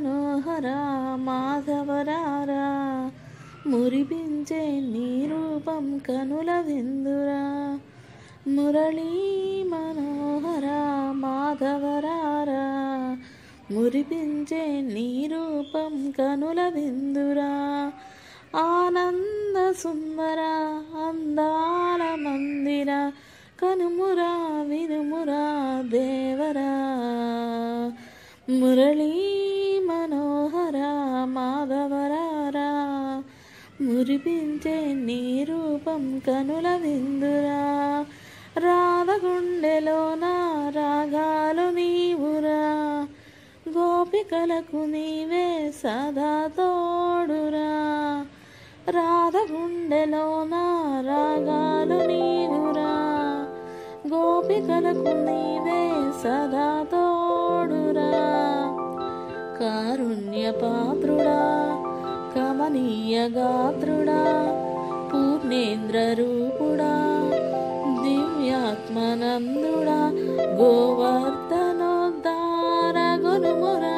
మనోహర మాధవరారా మురిపించే నీ రూపం కనుల విందురా మురళీ మనోహర మాధవరారా మురిపించే నీ రూపం కనుల విందురా ఆనంద సుందర అందాల మందిర కనుమురా వినుమురా దేవరా మురళీ మనోహర మాధవరారా మురిపించే నీ రూపం కనుల విందురా రాధగుండెలోన రాగాలు నీవురా గోపికలకు నీవే సదా తోడురా రాధగుండెలోన రాగాలు నీవురా గోపికలకు నీవే సదా తోడురా కారుణ్య పాత్రుడా కమనీయ గాత్రుడా పూర్ణేంద్ర రూపుడా దివ్యాత్మనందుడా గోవర్ధనోద్ధార గురుమురా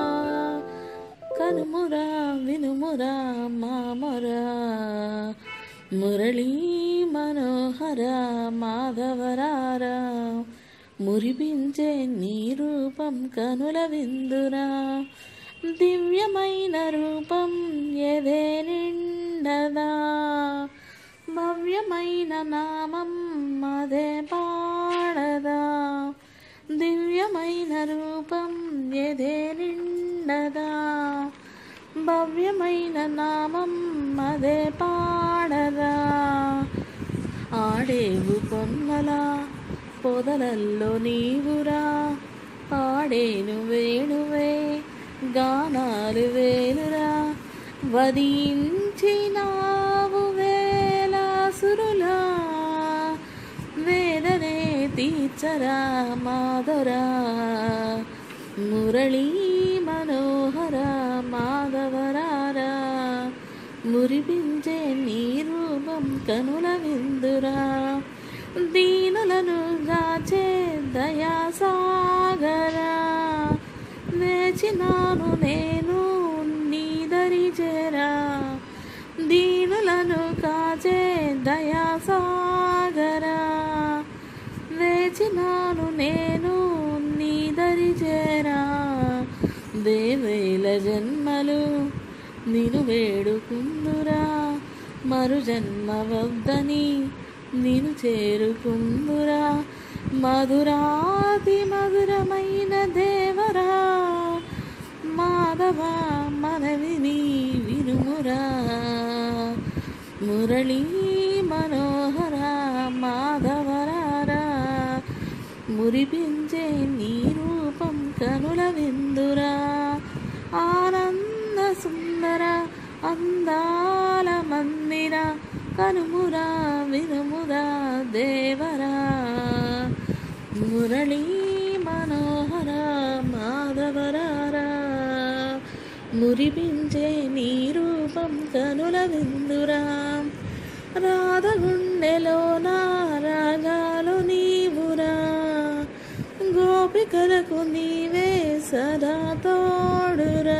కనుమురా వినుమురా మామరా మురళీ మనోహర మాధవరారా మురిపించే నీ రూపం కనుల విందురా దివ్యమైన రూపం ఎదే నిండదా భవ్యమైన నామం అదే పాడదా దివ్యమైన రూపం ఎదే నిండదా భవ్యమైన నామం అదే పాడదా ఆడేవు కొన్నలా పొదలల్లో నీవురా పాడేను వేణువే గానాలు వేలురా వధించినావు వేలాసురులా వేదనే తీర్చరా మాధురా మురళీ మనోహర మాధవరారా మురిపించే నీ రూపం కనుల విందురా దీనులను గాచే దయాసాగరా వేచినాను నేను నీదరి చేరా దీనులను కాచే దయాసాగరా వేచినాను నేను నీదరి చేరా దేవేల జన్మలు నిను వేడుకుందురా మరు జన్మ వద్దని నిను చేరుకుందురా మధురాతి మధురమైన దేవరా మాధవ మనవిని వినుమురా మురళీ మనోహర మాధవరారా మురిపించే నీ రూపం కనుల విందురా ఆనంద సుందర అందాల మందిర కనుమురా వినుమురా దేవరా మురళీ మనోహర మాధవరారా మురిపించే నీ రూపం కనుల విందురా రాధగుండెలోన రాగాలు నీవురా గోపికలకు నీవే సదా తోడురా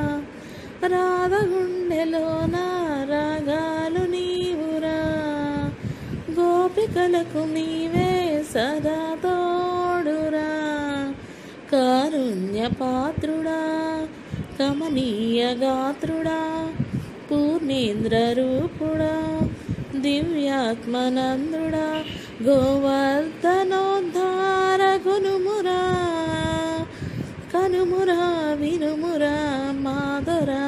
రాధగుండెలోన రాగాలు నీవురా గోపికలకు నీవే సదా తోడురా కారుణ్య పాత్రుడా కమనీయ గాత్రుడా పూర్ణేంద్ర రూపుడా దివ్యాత్మనందుడా గోవర్ధనోద్ధార గునుమురా కనుమురా వినుమురా మాధురా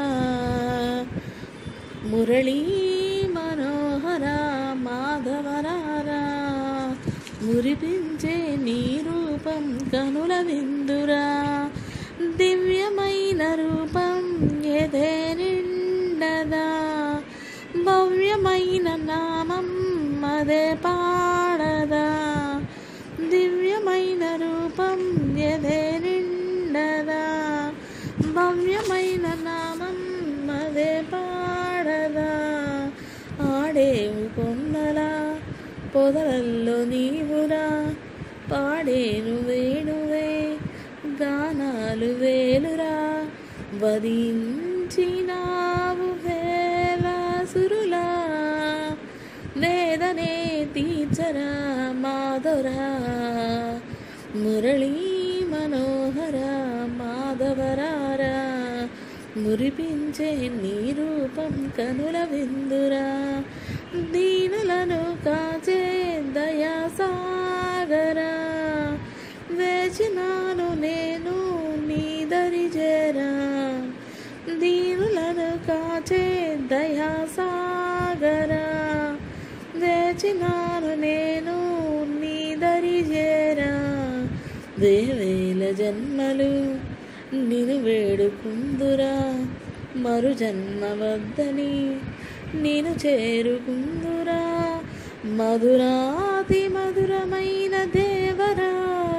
మురళీ మనోహర మాధవరారా మురిపించే నీ రూపం కనుల విందురా దివ్యమైన రూపం ఎదే నిండదా భవ్యమైన నామం అదే పాడదా దివ్యమైన రూపం ఎదే నిండదా భవ్యమైన నామం అదే పాడదా ఆడేవు కొండలా పొదలల్లో నీవురా పాడేను వేణువే గానాలు వేలురా వధించినావు వేల సురులా వేదనే తీర్చరా మాధురా మురళీ మనోహర మాధవరారా మురిపించే నీ రూపం కనుల విందురా దీనులను కాచే దయాసాగరా వేచినాను నేను నీ దరి చేరా దీనులను కాచే దయాసాగరా వేచినాను నేను నీ దరి చేరా వేవేల జన్మలు నిన్ను వేడుకుందురా మరు జన్మ వద్దని నేను చేరుకుందురా మధురాతి మధురమైన దేవరా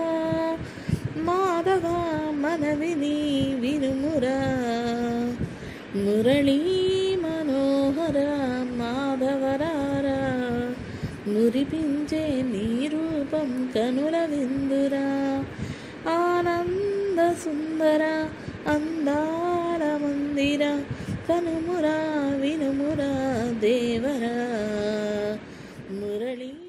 మాధవ మనవిని వినుమురా మురళీ మనోహర మాధవరారా మురిపించే నీ రూపం కనుల విందురా ఆనంద సుందర అందాల మందిర కనుమురా వినుమురా దేవరా మురళీ